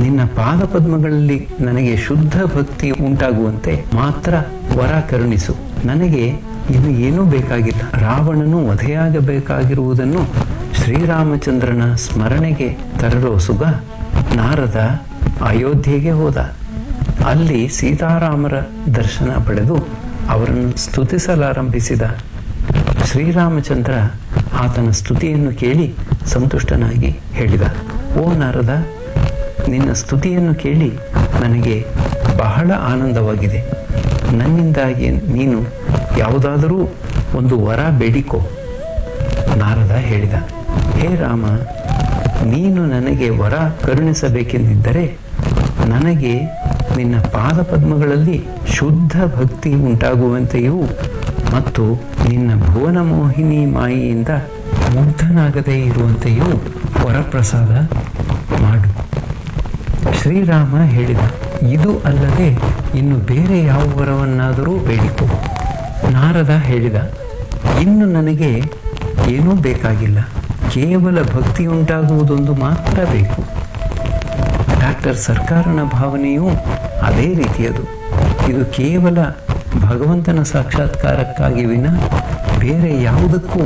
ನಿನ್ನ ಪಾದಪದ್ಮಗಳಲ್ಲಿ ನನಗೆ ಶುದ್ಧ ಭಕ್ತಿ ಉಂಟಾಗುವಂತೆ ಮಾತ್ರ ವರ ಕರುಣಿಸು ನನಗೆ ಇದು ಏನೂ ಬೇಕಾಗಿಲ್ಲ ರಾವಣನು ವಧೆಯಾಗಬೇಕಾಗಿರುವುದನ್ನು ಶ್ರೀರಾಮಚಂದ್ರನ ಸ್ಮರಣೆಗೆ ತರಲು ಸುಗ ನಾರದ ಅಯೋಧ್ಯೆಗೆ ಹೋದ ಅಲ್ಲಿ ಸೀತಾರಾಮರ ದರ್ಶನ ಪಡೆದು ಅವರನ್ನು ಸ್ತುತಿಸಲಾರಂಭಿಸಿದ ಶ್ರೀರಾಮಚಂದ್ರ ಆತನ ಸ್ತುತಿಯನ್ನು ಕೇಳಿ ಸಂತುಷ್ಟನಾಗಿ ಹೇಳಿದ ಓ ನಾರದ ನಿನ್ನ ಸ್ತುತಿಯನ್ನು ಕೇಳಿ ನನಗೆ ಬಹಳ ಆನಂದವಾಗಿದೆ ನನ್ನಿಂದಾಗಿ ನೀನು ಯಾವುದಾದರೂ ಒಂದು ವರ ಬೇಡಿಕೋ ನಾರದ ಹೇಳಿದ ಹೇ ರಾಮ ನೀನು ನನಗೆ ವರ ಕರುಣಿಸಬೇಕೆಂದಿದ್ದರೆ ನನಗೆ ನಿನ್ನ ಪಾದಪದ್ಮಗಳಲ್ಲಿ ಶುದ್ಧ ಭಕ್ತಿ ಉಂಟಾಗುವಂತೆಯೂ ಮತ್ತು ನಿನ್ನ ಭುವನ ಮೋಹಿನಿ ಮಾಯಿಯಿಂದ ಮುಗ್ಧನಾಗದೇ ಇರುವಂತೆಯೂ ವರಪ್ರಸಾದ ಮಾಡು ಶ್ರೀರಾಮ ಹೇಳಿದ ಇದು ಅಲ್ಲದೆ ಇನ್ನು ಬೇರೆ ಯಾವ ವರವನ್ನಾದರೂ ಬೇಡಿಕೋ ನಾರದ ಹೇಳಿದ ಇನ್ನು ನನಗೆ ಏನೂ ಬೇಕಾಗಿಲ್ಲ ಕೇವಲ ಭಕ್ತಿ ಉಂಟಾಗುವುದೊಂದು ಮಾತ್ರ ಬೇಕು ಡಾಕ್ಟರ್ ಸರ್ಕಾರನ ಭಾವನೆಯೂ ಅದೇ ರೀತಿಯದು ಇದು ಕೇವಲ ಭಗವಂತನ ಸಾಕ್ಷಾತ್ಕಾರಕ್ಕಾಗಿ ವಿನ ಬೇರೆ ಯಾವುದಕ್ಕೂ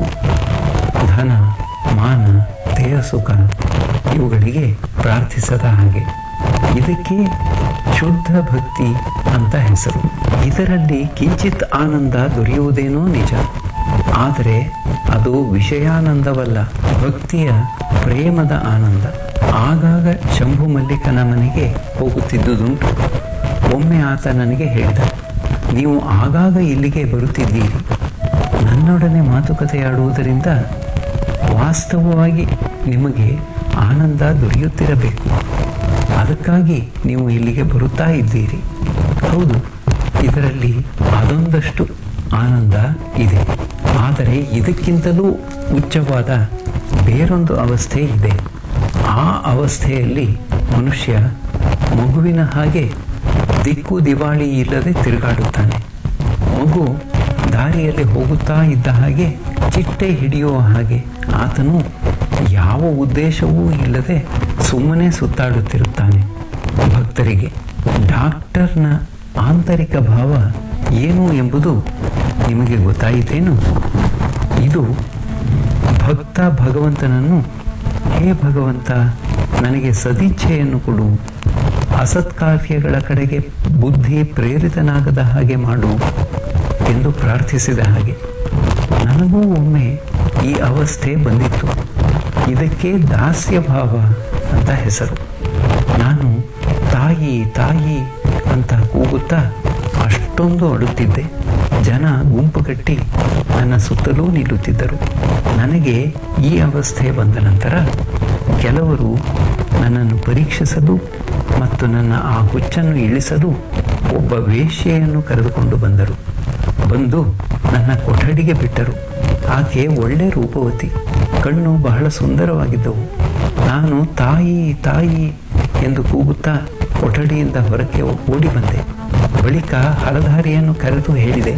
ಧನ ಮಾನ ದೇಹ ಸುಖ ಇವುಗಳಿಗೆ ಪ್ರಾರ್ಥಿಸದ ಹಾಗೆ ಇದಕ್ಕೆ ಶುದ್ಧ ಭಕ್ತಿ ಅಂತ ಹೆಸರು ಇದರಲ್ಲಿ ಕಿಂಚಿತ್ ಆನಂದ ದೊರೆಯುವುದೇನೋ ನಿಜ ಆದರೆ ಅದು ವಿಷಯಾನಂದವಲ್ಲ ಭಕ್ತಿಯ ಪ್ರೇಮದ ಆನಂದ ಆಗಾಗ ಶಂಭು ಮಲ್ಲಿಕನ ಮನೆಗೆ ಹೋಗುತ್ತಿದ್ದುದುಂಟು ಒಮ್ಮೆ ಆತ ನನಗೆ ಹೇಳಿದ ನೀವು ಆಗಾಗ ಇಲ್ಲಿಗೆ ಬರುತ್ತಿದ್ದೀರಿ ನನ್ನೊಡನೆ ಮಾತುಕತೆಯಾಡುವುದರಿಂದ ವಾಸ್ತವವಾಗಿ ನಿಮಗೆ ಆನಂದ ದೊರೆಯುತ್ತಿರಬೇಕು ಅದಕ್ಕಾಗಿ ನೀವು ಇಲ್ಲಿಗೆ ಬರುತ್ತಾ ಇದ್ದೀರಿ ಹೌದು ಇದರಲ್ಲಿ ಅದೊಂದಷ್ಟು ಆನಂದ ಇದೆ ಆದರೆ ಇದಕ್ಕಿಂತಲೂ ಉಚ್ಚವಾದ ಬೇರೊಂದು ಅವಸ್ಥೆ ಇದೆ ಆ ಅವಸ್ಥೆಯಲ್ಲಿ ಮನುಷ್ಯ ಮಗುವಿನ ಹಾಗೆ ದಿಕ್ಕು ದಿವಾಳಿ ಇಲ್ಲದೆ ತಿರುಗಾಡುತ್ತಾನೆ ಮಗು ದಾರಿಯಲ್ಲಿ ಹೋಗುತ್ತಾ ಇದ್ದ ಹಾಗೆ ಚಿಟ್ಟೆ ಹಿಡಿಯುವ ಹಾಗೆ ಆತನು ಯಾವ ಉದ್ದೇಶವೂ ಇಲ್ಲದೆ ಸುಮ್ಮನೆ ಸುತ್ತಾಡುತ್ತಿರುತ್ತಾನೆ ಭಕ್ತರಿಗೆ ಡಾಕ್ಟರ್ನ ಆಂತರಿಕ ಭಾವ ಏನು ಎಂಬುದು ನಿಮಗೆ ಗೊತ್ತಾಯಿತೇನು ಇದು ಭಕ್ತ ಭಗವಂತನನ್ನು ಹೇ ಭಗವಂತ ನನಗೆ ಸದಿಚ್ಛೆಯನ್ನು ಕೊಡು ಅಸತ್ಕಾರ್ಯಗಳ ಕಡೆಗೆ ಬುದ್ಧಿ ಪ್ರೇರಿತನಾಗದ ಹಾಗೆ ಮಾಡು ಎಂದು ಪ್ರಾರ್ಥಿಸಿದ ಹಾಗೆ ನನಗೂ ಒಮ್ಮೆ ಈ ಅವಸ್ಥೆ ಬಂದಿತ್ತು ಇದಕ್ಕೆ ದಾಸ್ಯ ಭಾವ ಅಂತ ಹೆಸರು ನಾನು ತಾಯಿ ತಾಯಿ ಅಂತ ಕೂಗುತ್ತಾ ಅಷ್ಟೊಂದು ಅಳುತ್ತಿದ್ದೆ ಜನ ಗುಂಪುಗಟ್ಟಿ ನನ್ನ ಸುತ್ತಲೂ ನಿಲ್ಲುತ್ತಿದ್ದರು ನನಗೆ ಈ ಅವಸ್ಥೆ ಬಂದ ನಂತರ ಕೆಲವರು ನನ್ನನ್ನು ಪರೀಕ್ಷಿಸಲು ಮತ್ತು ನನ್ನ ಆ ಹುಚ್ಚನ್ನು ಇಳಿಸಲು ಒಬ್ಬ ವೇಶ್ಯೆಯನ್ನು ಕರೆದುಕೊಂಡು ಬಂದರು ಬಂದು ನನ್ನ ಕೊಠಡಿಗೆ ಬಿಟ್ಟರು ಆಕೆ ಒಳ್ಳೆ ರೂಪವತಿ ಕಣ್ಣು ಬಹಳ ಸುಂದರವಾಗಿದ್ದವು ನಾನು ತಾಯಿ ತಾಯಿ ಎಂದು ಕೂಗುತ್ತಾ ಕೊಠಡಿಯಿಂದ ಹೊರಕ್ಕೆ ಓಡಿ ಬಂದೆ ಬಳಿಕ ಹಲಧಾರಿಯನ್ನು ಕರೆದು ಹೇಳಿದೆ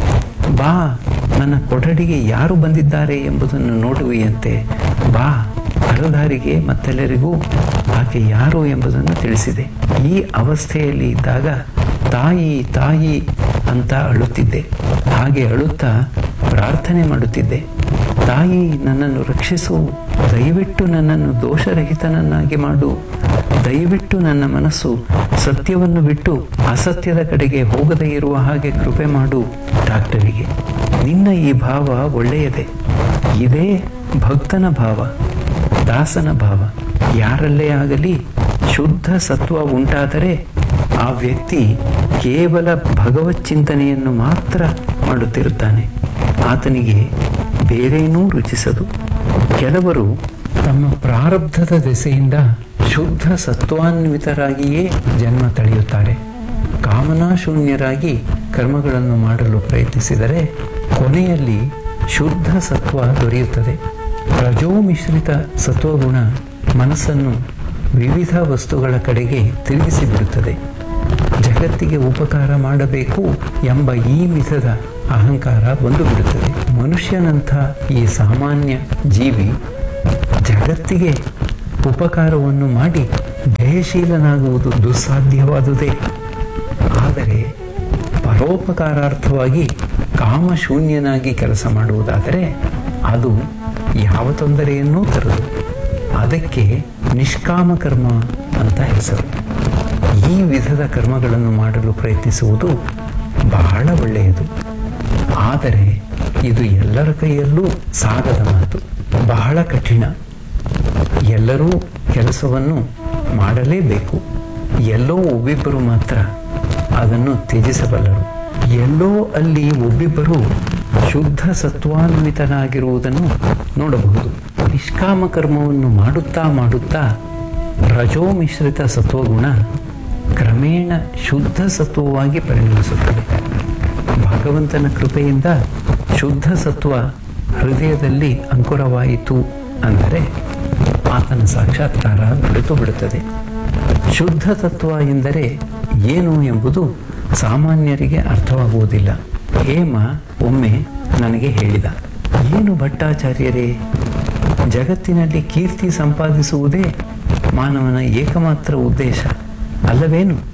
ಬಾ ನನ್ನ ಕೊಠಡಿಗೆ ಯಾರು ಬಂದಿದ್ದಾರೆ ಎಂಬುದನ್ನು ನೋಡುವೆಯಂತೆ ಬಾ ಹಲಧಾರಿಗೆ ಮತ್ತೆಲ್ಲರಿಗೂ ಆಕೆ ಯಾರು ಎಂಬುದನ್ನು ತಿಳಿಸಿದೆ ಈ ಅವಸ್ಥೆಯಲ್ಲಿ ಇದ್ದಾಗ ತಾಯಿ ತಾಯಿ ಅಂತ ಅಳುತ್ತಿದ್ದೆ ಹಾಗೆ ಅಳುತ್ತಾ ಪ್ರಾರ್ಥನೆ ಮಾಡುತ್ತಿದ್ದೆ ತಾಯಿ ನನ್ನನ್ನು ರಕ್ಷಿಸು ದಯವಿಟ್ಟು ನನ್ನನ್ನು ದೋಷರಹಿತನನ್ನಾಗಿ ಮಾಡು ದಯವಿಟ್ಟು ನನ್ನ ಮನಸ್ಸು ಸತ್ಯವನ್ನು ಬಿಟ್ಟು ಅಸತ್ಯದ ಕಡೆಗೆ ಹೋಗದೇ ಇರುವ ಹಾಗೆ ಕೃಪೆ ಮಾಡು ಡಾಕ್ಟರಿಗೆ ನಿನ್ನ ಈ ಭಾವ ಒಳ್ಳೆಯದೇ ಇದೇ ಭಕ್ತನ ಭಾವ ದಾಸನ ಭಾವ ಯಾರಲ್ಲೇ ಆಗಲಿ ಶುದ್ಧ ಸತ್ವ ಉಂಟಾದರೆ ಆ ವ್ಯಕ್ತಿ ಕೇವಲ ಭಗವತ್ ಚಿಂತನೆಯನ್ನು ಮಾತ್ರ ಮಾಡುತ್ತಿರುತ್ತಾನೆ ಆತನಿಗೆ ಬೇರೇನೂ ರುಚಿಸದು ಕೆಲವರು ತಮ್ಮ ಪ್ರಾರಬ್ಧದ ದೆಸೆಯಿಂದ ಶುದ್ಧ ಸತ್ವಾನ್ವಿತರಾಗಿಯೇ ಜನ್ಮ ತಳೆಯುತ್ತಾರೆ ಕಾಮನಾಶೂನ್ಯರಾಗಿ ಕರ್ಮಗಳನ್ನು ಮಾಡಲು ಪ್ರಯತ್ನಿಸಿದರೆ ಕೊನೆಯಲ್ಲಿ ಶುದ್ಧ ಸತ್ವ ದೊರೆಯುತ್ತದೆ ರಜೋಮಿಶ್ರಿತ ಸತ್ವಗುಣ ಮನಸ್ಸನ್ನು ವಿವಿಧ ವಸ್ತುಗಳ ಕಡೆಗೆ ತಿರುಗಿಸಿಬಿಡುತ್ತದೆ ಜಗತ್ತಿಗೆ ಉಪಕಾರ ಮಾಡಬೇಕು ಎಂಬ ಈ ವಿಧದ ಅಹಂಕಾರ ಬಂದು ಬಿಡುತ್ತದೆ ಮನುಷ್ಯನಂಥ ಈ ಸಾಮಾನ್ಯ ಜೀವಿ ಜಗತ್ತಿಗೆ ಉಪಕಾರವನ್ನು ಮಾಡಿ ಬೇರೆ ಜಯಶೀಲನಾಗುವುದು ದುಸ್ಸಾಧ್ಯವಾದುದೇ ಆದರೆ ಪರೋಪಕಾರಾರ್ಥವಾಗಿ ಕಾಮಶೂನ್ಯನಾಗಿ ಕೆಲಸ ಮಾಡುವುದಾದರೆ ಅದು ಯಾವ ತೊಂದರೆಯನ್ನೂ ತರದು ಅದಕ್ಕೆ ನಿಷ್ಕಾಮ ಕರ್ಮ ಅಂತ ಹೆಸರು ಈ ವಿಧದ ಕರ್ಮಗಳನ್ನು ಮಾಡಲು ಪ್ರಯತ್ನಿಸುವುದು ಬಹಳ ಒಳ್ಳೆಯದು ಆದರೆ ಇದು ಎಲ್ಲರ ಕೈಯಲ್ಲೂ ಸಾಗದ ಮಾತು ಬಹಳ ಕಠಿಣ ಎಲ್ಲರೂ ಕೆಲಸವನ್ನು ಮಾಡಲೇಬೇಕು ಎಲ್ಲೋ ಒಬ್ಬಿಬ್ಬರು ಮಾತ್ರ ಅದನ್ನು ತ್ಯಜಿಸಬಲ್ಲರು ಎಲ್ಲೋ ಅಲ್ಲಿ ಒಬ್ಬಿಬ್ಬರು ಶುದ್ಧ ಸತ್ವಾನ್ವಿತನಾಗಿರುವುದನ್ನು ನೋಡಬಹುದು ನಿಷ್ಕಾಮ ಕರ್ಮವನ್ನು ಮಾಡುತ್ತಾ ಮಾಡುತ್ತಾ ರಜೋ ಮಿಶ್ರಿತ ಸತ್ವಗುಣ ಕ್ರಮೇಣ ಶುದ್ಧ ಸತ್ವವಾಗಿ ಪರಿಣಮಿಸುತ್ತದೆ ಭಗವಂತನ ಕೃಪೆಯಿಂದ ಶುದ್ಧ ಸತ್ವ ಹೃದಯದಲ್ಲಿ ಅಂಕುರವಾಯಿತು ಅಂದರೆ ಆತನ ಸಾಕ್ಷಾತ್ಕಾರ ದೊರೆತು ಬಿಡುತ್ತದೆ ಶುದ್ಧ ತತ್ವ ಎಂದರೆ ಏನು ಎಂಬುದು ಸಾಮಾನ್ಯರಿಗೆ ಅರ್ಥವಾಗುವುದಿಲ್ಲ ಹೇಮ ಒಮ್ಮೆ ನನಗೆ ಹೇಳಿದ ಏನು ಭಟ್ಟಾಚಾರ್ಯರೇ ಜಗತ್ತಿನಲ್ಲಿ ಕೀರ್ತಿ ಸಂಪಾದಿಸುವುದೇ ಮಾನವನ ಏಕಮಾತ್ರ ಉದ್ದೇಶ ಅಲ್ಲವೇನು